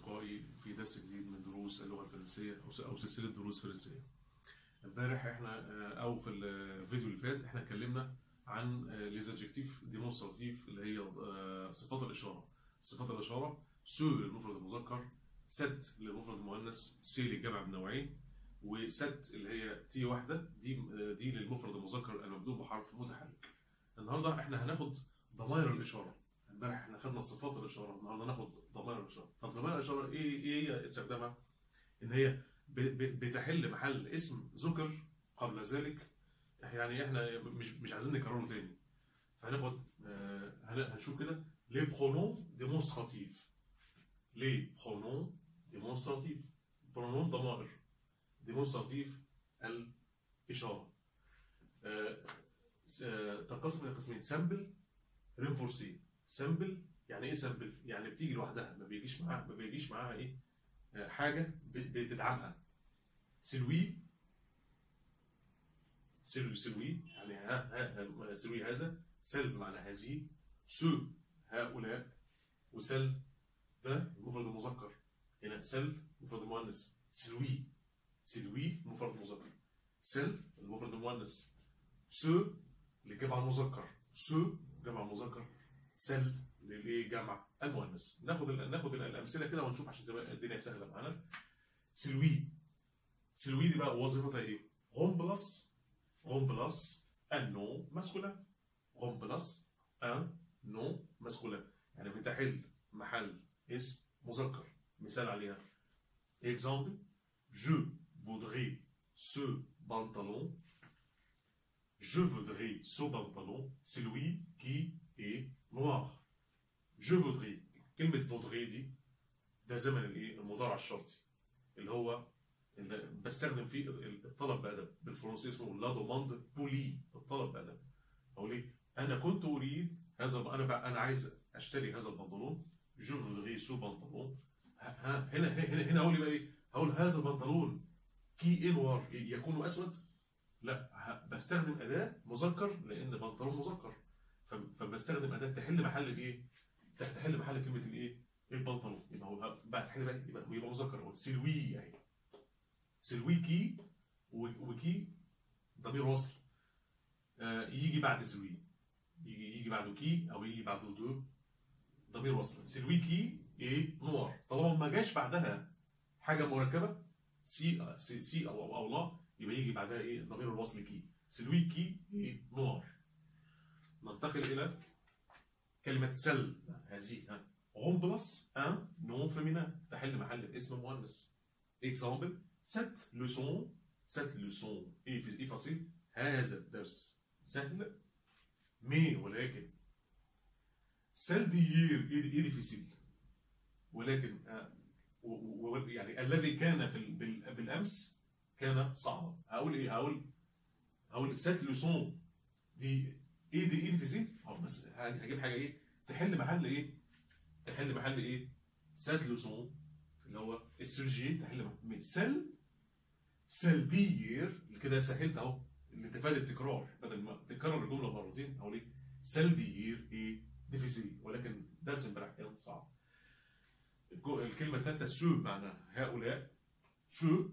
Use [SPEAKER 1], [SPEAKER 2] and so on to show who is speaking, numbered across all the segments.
[SPEAKER 1] أصدقائي في درس جديد من دروس اللغة الفرنسية أو س- أو سلسلة دروس فرنسية. امبارح احنا آه، أو في الفيديو اللي فات احنا اتكلمنا عن ليز ادجكتيف ديمونستراتيف اللي هي آه، صفات الإشارة. صفات الإشارة سو للمفرد المذكر، ست للمفرد المؤنث، سي للجمع بنوعين، وست اللي هي تي واحدة دي آه، دي للمفرد المذكر المبدوء بحرف متحرك. النهارده احنا هناخد ضمائر الإشارة. امبارح احنا خدنا صفات الاشاره النهارده ناخد ضمائر الاشاره طب ضمائر الاشاره ايه ايه هي استخدامها ان هي ب- ب- بتحل محل اسم ذكر قبل ذلك يعني احنا مش مش عايزين نكرره تاني فهناخد آه، هن- هنشوف كده لي برونون ديمونستراتيف لي برونون ديمونستراتيف برونون ضمائر ديمونستراتيف الاشاره آه، س- آه، تنقسم الى قسمين سامبل رينفورسي سامبل يعني ايه سامبل؟ يعني بتيجي لوحدها ما بيجيش معاها ما بيجيش معاها ايه؟ آه، حاجه ب- بتدعمها سلوي سلوي سلوي يعني ها ها ها- سلوي هذا سل بمعنى هذه سو هؤلاء وسل ده المفرد المذكر هنا سل مفرد المؤنث سلوي سلوي مفرد مذكر سل المفرد المؤنث سو للجمع المذكر سو جمع مذكر سل للايه جمع المؤنث ناخد ال- ناخد ال- الامثله كده ونشوف عشان تبقى الدنيا سهله معانا سلوي سلوي دي بقى وظيفتها ايه رومبلاس رومبلاس ان نو ماسكولين رومبلاس ان نو ماسكولين يعني بتحل محل اسم مذكر مثال عليها exemple je voudrais ce pantalon je voudrais ce pantalon celui qui est noir je voudrais كلمة voudrais دي ده زمن الايه المضارع الشرطي اللي هو اللي بستخدم فيه الطلب بأدب بالفرنسي اسمه لا دوماند بولي الطلب بأدب أقول ايه أنا كنت أريد هذا أنا بقى أنا عايز أشتري هذا البنطلون جو فودري سو بنطلون ها هنا هنا هنا هقول يبقى ايه؟ هقول هذا البنطلون كي انوار يكون اسود؟ لا ه- بستخدم اداه مذكر لان بنطلون مذكر ف- فبستخدم اداه تحل محل الايه؟ ت- تحل محل كلمه الايه؟ البنطلون يبقى هو بقى تحل بقى يبقى, يبقى مذكر هو سلوي يعني سلوي كي و- وكي ضمير وصل آه يجي بعد سلوي يجي يجي بعده كي او يجي بعده دو ضمير وصل سلوي كي ايه نوار طالما ما جاش بعدها حاجه مركبه سي سي, سي او او, أو لا يبقى يجي بعدها ايه ضمير الوصل كي سلوي كي ايه نوار ننتقل الى كلمه سل هذه ها رومبلاس ان نون فيمينان تحل محل اسم مؤنث اكزامبل cette leçon cette leçon ايه ايه فصيل هذا الدرس سهل مي ولكن سيل ديير ايه ايه ديفيسيل ولكن آه، و- و- يعني الذي كان في ال- بال- بالامس كان صعبا هقول ايه هقول هقول سات لوسون دي ايه دي ايه ديفيسيل اه بس يعني هجيب حاجه ايه تحل محل ايه تحل محل ايه سات لوسون اللي هو السوجي تحل محل سيل سيل ديير كده سهلت اهو لانتفاء التكرار بدل ما تكرر الجمله مرتين اقول ايه سيل ديير ايه ديفيسيل ولكن درس امبارح كان صعب الجو- الكلمه الثالثه سو معنى هؤلاء سو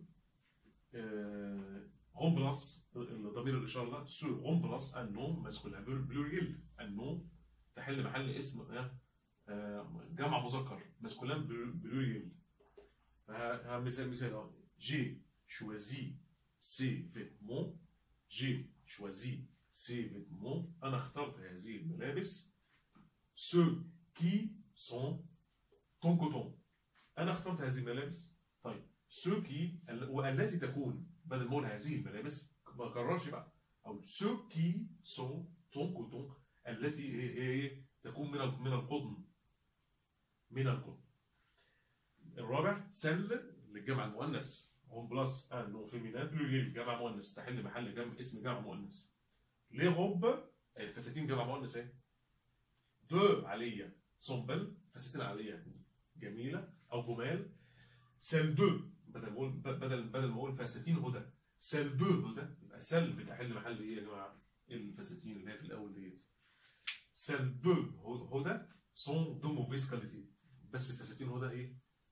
[SPEAKER 1] رومبلاس ضمير الاشاره ده سو رومبلاس ان نون ماسكولين بلوريال ان نون تحل محل اسم آه، آه، جمع مذكر ماسكولين بلوريال ها- ها مثال مثال اهو جي شوازي سي فيتمون جي شوازي سي فيتمون انا اخترت هذه الملابس ceux qui sont ton coton انا اخترت هذه الملابس طيب ceux qui ال- والتي تكون بدل ما اقول هذه الملابس ما اكررش بقى او ceux qui sont ton coton التي هي هي- هي تكون من ال- من القطن من القطن الرابع سل للجمع المؤنث اون بلاس ان نون فيمينان بلوريال جمع مؤنث تحل محل جمع اسم جمع مؤنث لي روب الفساتين جمع مؤنث اهي دو عليا سومبل فساتين عليا جميله او جمال سيل دو بدل ما اقول بدل بدل ما اقول فساتين هدى سيل دو هدى يبقى سيل بتحل محل ايه يا جماعه؟ الفساتين اللي هي في الاول ديت سيل دو هدى سون دو موفيس كاليتي بس الفساتين هدى ايه؟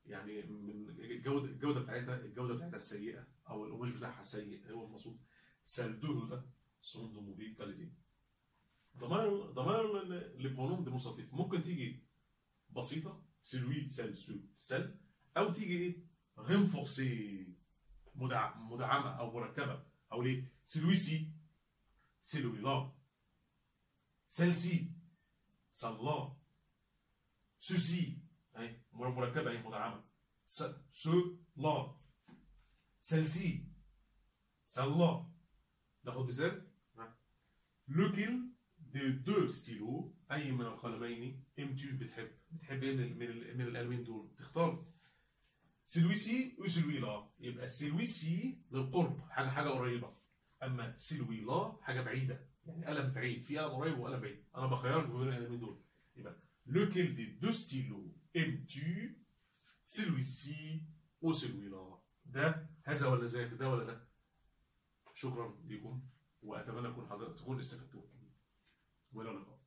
[SPEAKER 1] يعني من الجوده الجوده بتاعتها الجوده بتاعتها السيئه او القماش بتاعها سيء هو المقصود سال دو ده سون دو موفي كاليتي ضمائر ضمائر لي برونوم ديمونستراتيف ممكن تيجي بسيطه سلوي سل سو سل او تيجي ايه رينفورسي مدعمه او مركبه او ليه سلوي سي سلوي لا سيل-سي صلى سوسي اهي مركبه اهي مدعمه سو لا سيل-سي صلى ناخد مثال لوكيل دي دو ستيلو اي من القلمين امتى بتحب بتحب ايه من من, من القلمين دول تختار سلوي سي وسلوي لا يبقى سلوي سي للقرب حاجه حاجه قريبه اما سلوي لا حاجه بعيده يعني قلم بعيد في قلم قريب وقلم بعيد انا بخيرك ما بين القلمين دول يبقى lequel des deux stylos aimes-tu celui-ci ou celui-là ده هذا ولا ذاك ده ولا ده شكرا لكم واتمنى اكون حضرتك تكون استفدتوا والى اللقاء